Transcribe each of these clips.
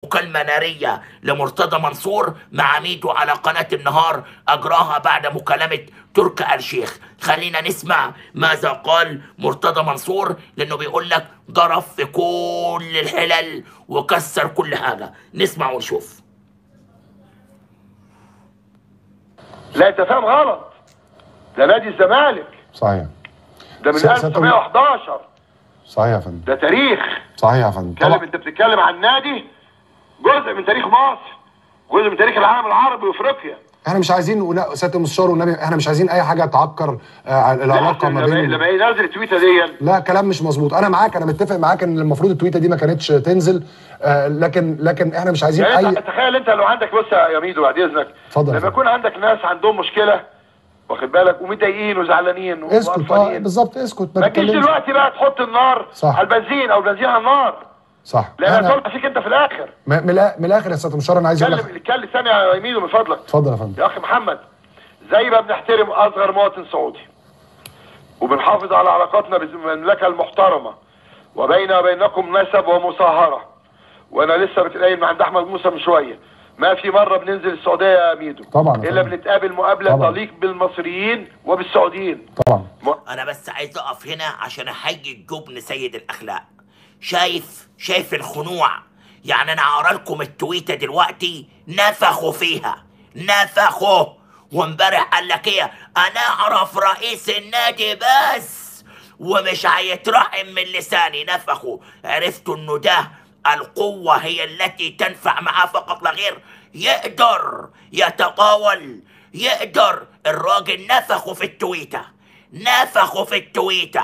مكالمة نارية لمرتضى منصور مع ميدو على قناة النهار أجراها بعد مكالمة تركي آل الشيخ خلينا نسمع ماذا قال مرتضى منصور لأنه بيقول لك ضرب في كل الحلل وكسر كل حاجة نسمع ونشوف لا انت فاهم غلط ده نادي الزمالك صحيح ده من س- ستة- 1911 صحيح يا فندم ده تاريخ صحيح يا فندم بتتكلم طبعا انت بتتكلم عن نادي جزء من تاريخ مصر جزء من تاريخ العالم العربي وافريقيا احنا مش عايزين ونا- سياده المستشار والنبي احنا مش عايزين اي حاجه تعكر آه، العلاقه ما لما بين لما ينزل التويته دي لا كلام مش مظبوط انا معاك انا متفق معاك ان المفروض التويته دي ما كانتش تنزل آه، لكن لكن احنا مش عايزين يعني انت اي تخيل انت لو عندك بص يا ميدو بعد اذنك اتفضل يا لما فندم. يكون عندك ناس عندهم مشكله واخد بالك ومتضايقين وزعلانين اسكت اه وقرفانين. بالظبط اسكت ما تجيش تتكلمش. دلوقتي بقى تحط النار صح. على البنزين او البنزين على النار صح لان احنا هتولع فيك انت في الاخر م- من الآ- من الاخر يا سياده المستشار انا عايز اقول اتكلم لك اتكلم ثانيه يا ميدو من فضلك اتفضل يا فندم يا اخي محمد زي ما بنحترم اصغر مواطن سعودي وبنحافظ على علاقاتنا بالمملكه المحترمه وبين وبينكم نسب ومصاهره وانا لسه بتقايل مع عند احمد موسى من شويه ما في مره بننزل السعوديه يا ميدو طبعاً يا الا فندم. بنتقابل مقابله طبعاً. تليق بالمصريين وبالسعوديين طبعا م- انا بس عايز اقف هنا عشان احيي الجبن سيد الاخلاق شايف شايف الخنوع يعني انا هقرا لكم التويته دلوقتي نفخوا فيها نفخوا وامبارح قال لك ايه انا اعرف رئيس النادي بس ومش هيترحم من لساني نفخوا عرفتوا انه ده القوة هي التي تنفع معاه فقط لا غير يقدر يتطاول يقدر الراجل نفخه في التويتة نفخه في التويتة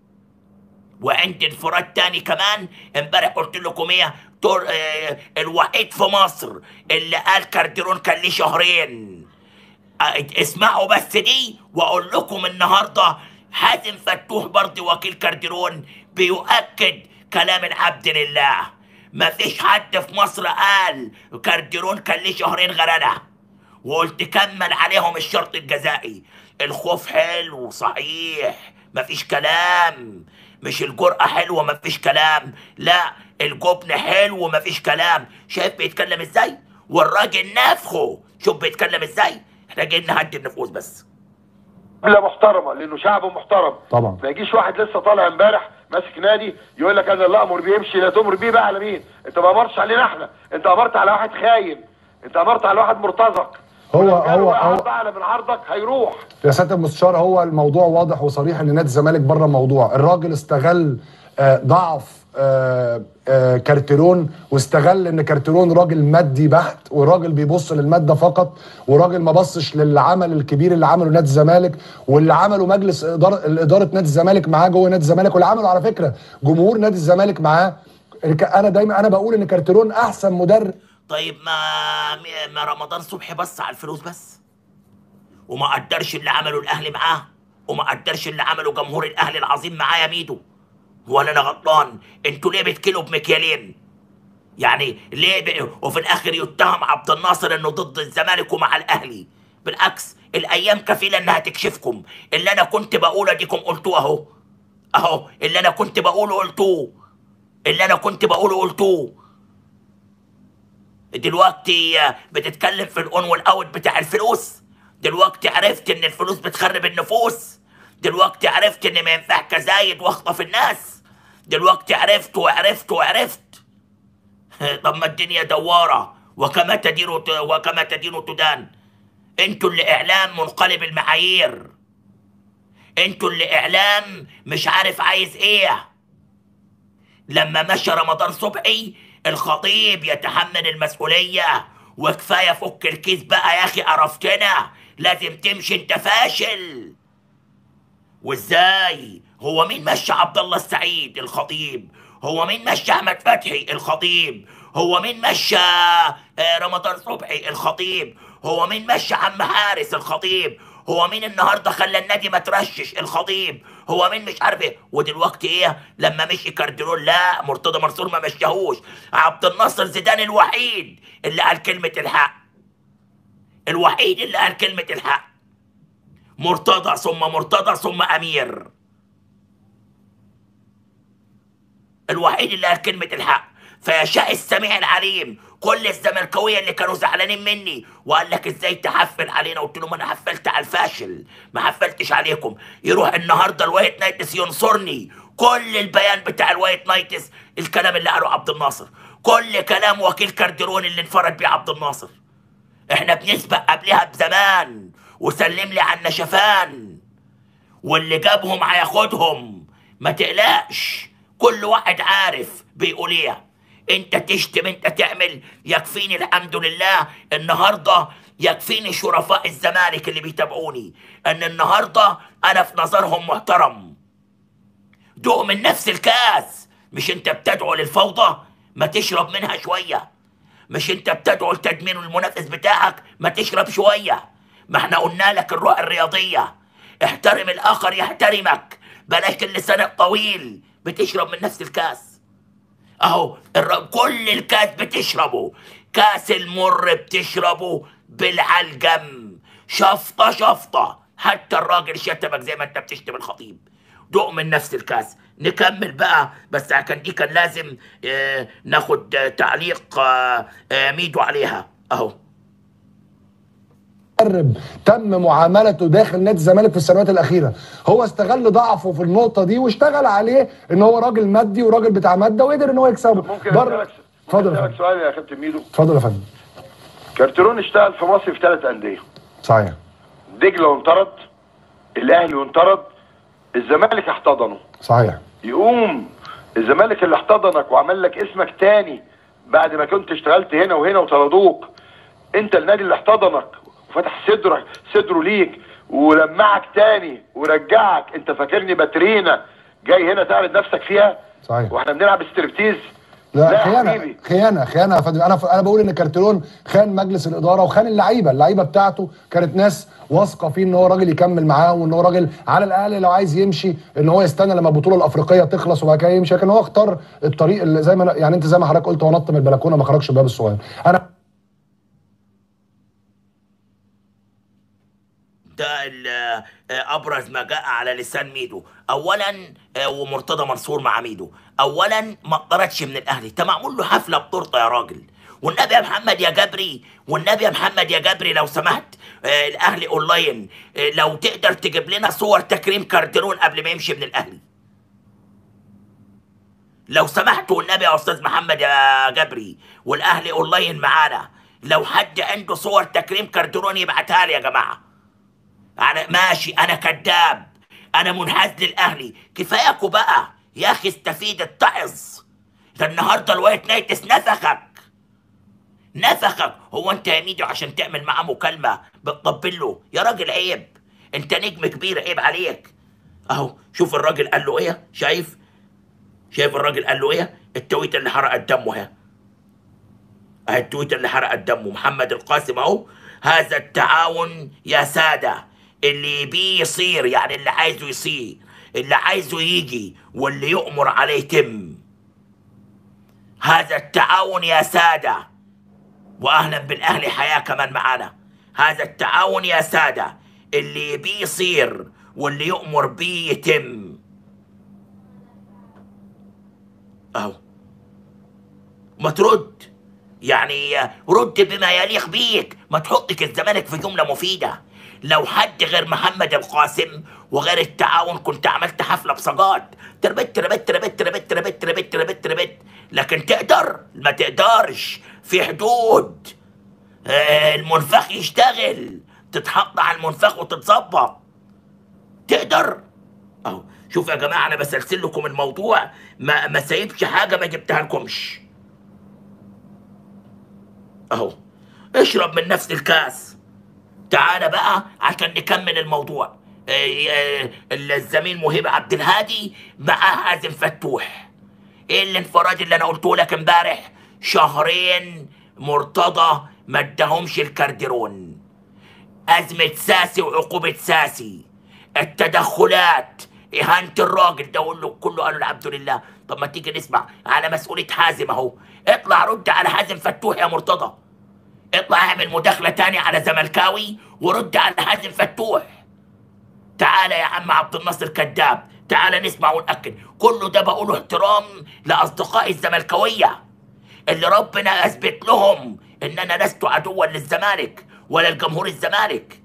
وعندي انفراد تاني كمان امبارح قلت لكم ايه تور اه الوحيد في مصر اللي قال كارديرون كان ليه شهرين اه اسمعوا بس دي واقول لكم النهارده حازم فتوح برضه وكيل كارديرون بيؤكد كلام العبد لله مفيش حد في مصر قال كارديرون كان ليه شهرين غير انا وقلت كمل عليهم الشرط الجزائي الخوف حلو صحيح مفيش كلام مش الجرأة حلوة مفيش كلام لا الجبن حلو مفيش كلام شايف بيتكلم ازاي والراجل نافخه شوف بيتكلم ازاي احنا جايين نهدي النفوس بس قبلة محترمة لأنه شعب محترم طبعا. ما يجيش واحد لسه طالع امبارح ماسك نادي يقول لك أنا اللي أمر بيه يمشي لا تمر بيه بقى على مين؟ أنت ما أمرتش علينا إحنا، أنت أمرت على واحد خاين، أنت أمرت على واحد مرتزق هو- ولو هو- كان هو- عرض أعلى من عرضك هيروح يا سياده المستشار هو الموضوع واضح وصريح ان نادي الزمالك بره الموضوع الراجل استغل آه، ضعف آه، آه، كارتيرون واستغل ان كارتيرون راجل مادي بحت وراجل بيبص للماده فقط وراجل ما بصش للعمل الكبير اللي عمله نادي الزمالك واللي عمله مجلس اداره اداره نادي الزمالك معاه جوه نادي الزمالك واللي عمله على فكره جمهور نادي الزمالك معاه انا دايما انا بقول ان كارتيرون احسن مدرب طيب ما ما رمضان صبحي بص على الفلوس بس وما قدرش اللي عمله الاهلي معاه وما قدرش اللي عمله جمهور الاهلي العظيم معاه يا ميدو ولا انا غلطان انتوا ليه بتكلوا بمكيالين يعني ليه ب... وفي الاخر يتهم عبد الناصر انه ضد الزمالك ومع الاهلي بالعكس الايام كفيله انها تكشفكم اللي انا كنت بقوله اديكم قلتوه اهو اهو اللي انا كنت بقوله قلتوه اللي انا كنت بقوله قلتوه دلوقتي بتتكلم في الاون والاوت بتاع الفلوس دلوقتي عرفت ان الفلوس بتخرب النفوس دلوقتي عرفت ان ما ينفع كزايد واخطف الناس دلوقتي عرفت وعرفت وعرفت طب ما الدنيا دوارة وكما تدين وكما تدين تدان انتوا اللي اعلام منقلب المعايير انتوا اللي اعلام مش عارف عايز ايه لما مشى رمضان صبحي الخطيب يتحمل المسؤولية وكفاية فك الكيس بقى يا أخي عرفتنا لازم تمشي أنت فاشل وإزاي هو مين مشى عبد الله السعيد الخطيب هو مين مشى أحمد فتحي الخطيب هو مين مشى آه، رمضان صبحي الخطيب هو مين مشى عم حارس الخطيب هو مين النهارده خلى النادي ما ترشش الخطيب هو مين مش عارف ايه ودلوقتي ايه لما مشي كارديرون لا مرتضى منصور ما مشاهوش عبد الناصر زيدان الوحيد اللي قال كلمه الحق الوحيد اللي قال كلمه الحق مرتضى ثم مرتضى ثم امير الوحيد اللي قال كلمه الحق فيشاء السميع العليم كل الزملكاويه اللي كانوا زعلانين مني وقال لك ازاي تحفل علينا قلت لهم انا حفلت على الفاشل ما حفلتش عليكم يروح النهارده الوايت نايتس ينصرني كل البيان بتاع الوايت نايتس الكلام اللي قاله عبد الناصر كل كلام وكيل كارديرون اللي انفرد بيه عبد الناصر احنا بنسبق قبلها بزمان وسلم لي على النشفان واللي جابهم هياخدهم ما تقلقش كل واحد عارف بيقول ايه انت تشتم انت تعمل يكفيني الحمد لله النهارده يكفيني شرفاء الزمالك اللي بيتابعوني ان النهارده انا في نظرهم محترم دوق من نفس الكاس مش انت بتدعو للفوضى ما تشرب منها شويه مش انت بتدعو لتدمير المنافس بتاعك ما تشرب شويه ما احنا قلنا لك الروح الرياضيه احترم الاخر يحترمك بلاش اللسان الطويل بتشرب من نفس الكاس اهو الر- كل الكاس بتشربه كاس المر بتشربه بالعلجم شفطه شفطه حتى الراجل شتمك زي ما انت بتشتم الخطيب دوق من نفس الكاس نكمل بقى بس كان دي كان لازم اه ناخد اه تعليق اه اه ميدو عليها اهو مدرب تم معاملته داخل نادي الزمالك في السنوات الاخيره هو استغل ضعفه في النقطه دي واشتغل عليه ان هو راجل مادي وراجل بتاع ماده وقدر ان هو يكسبه ممكن بره اسالك اتفضل ممكن يا اسالك فندم سؤال يا كابتن ميدو اتفضل يا فندم كارتيرون اشتغل في مصر في ثلاث انديه صحيح دجله وانطرد الاهلي وانطرد الزمالك احتضنه صحيح يقوم الزمالك اللي احتضنك وعمل لك اسمك تاني بعد ما كنت اشتغلت هنا وهنا وطردوك انت النادي اللي احتضنك وفتح صدرك صدره ليك ولمعك تاني ورجعك انت فاكرني باترينا جاي هنا تعرض نفسك فيها صحيح واحنا بنلعب استريبتيز لا, يا خيانه حبيبي خيانه خيانه يا فندم انا انا بقول ان كارتيرون خان مجلس الاداره وخان اللعيبه اللعيبه بتاعته كانت ناس واثقه فيه ان هو راجل يكمل معاهم وان هو راجل على الاقل لو عايز يمشي ان هو يستنى لما البطوله الافريقيه تخلص وبعد كده يمشي لكن هو اختار الطريق اللي زي ما أنا- يعني انت زي ما حضرتك قلت هو نط من البلكونه ما خرجش الباب الصغير انا ده ال- آه، ابرز ما جاء على لسان ميدو اولا آه، ومرتضى منصور مع ميدو اولا ما طردش من الاهلي انت معمول له حفله بتورته يا راجل والنبي يا محمد يا جبري والنبي يا محمد يا جبري لو سمحت آه، الاهلي اونلاين آه، لو تقدر تجيب لنا صور تكريم كارديرون قبل ما يمشي من الاهلي لو سمحت والنبي يا استاذ محمد يا جبري والاهلي اونلاين معانا لو حد عنده صور تكريم كارديرون يبعتها لي يا جماعه انا ماشي انا كذاب انا منحاز للاهلي كفاياكوا بقى يا اخي استفيد اتعظ ده النهارده الوايت نايتس نفخك نفخك هو انت يا ميدو عشان تعمل معاه مكالمه بتطبل له يا راجل عيب انت نجم كبير عيب عليك اهو شوف الراجل قال له ايه شايف شايف الراجل قال له ايه التويته اللي حرقت دمه اهي اهي التويته اللي حرقت دمه محمد القاسم اهو هذا التعاون يا ساده اللي بيه يصير يعني اللي عايزه يصير اللي عايزه يجي واللي يؤمر عليه يتم هذا التعاون يا ساده واهلا بالاهلي حياه كمان معانا هذا التعاون يا ساده اللي بيه يصير واللي يؤمر بيه يتم اهو ما ترد يعني رد بما يليق بيك ما تحطك الزمالك في جملة مفيدة لو حد غير محمد القاسم وغير التعاون كنت عملت حفلة بصاجات تربت تربت تربت تربت تربت تربت تربت تربت لكن تقدر ما تقدرش في حدود آه، المنفخ يشتغل تتحط على المنفخ وتتظبط تقدر اهو شوف يا جماعه انا بسلسل لكم الموضوع ما ما سايبش حاجه ما جبتها لكمش اهو اشرب من نفس الكاس تعالى بقى عشان نكمل الموضوع آه، آه، الزميل مهيب عبد الهادي مع حازم فتوح ايه الانفراد اللي انا قلته لك امبارح شهرين مرتضى ما اداهمش الكارديرون أزمة ساسي وعقوبة ساسي التدخلات إهانة الراجل ده أقول له كله قالوا الحمد لله طب ما تيجي نسمع على مسؤولية حازم أهو اطلع رد على حازم فتوح يا مرتضى اطلع اعمل مداخلة تانية على زملكاوي ورد على حازم فتوح تعالى يا عم عبد الناصر كذاب تعالى نسمع ونأكد كله ده بقوله احترام لأصدقائي الزملكاوية اللي ربنا اثبت لهم ان انا لست عدوا للزمالك ولا لجمهور الزمالك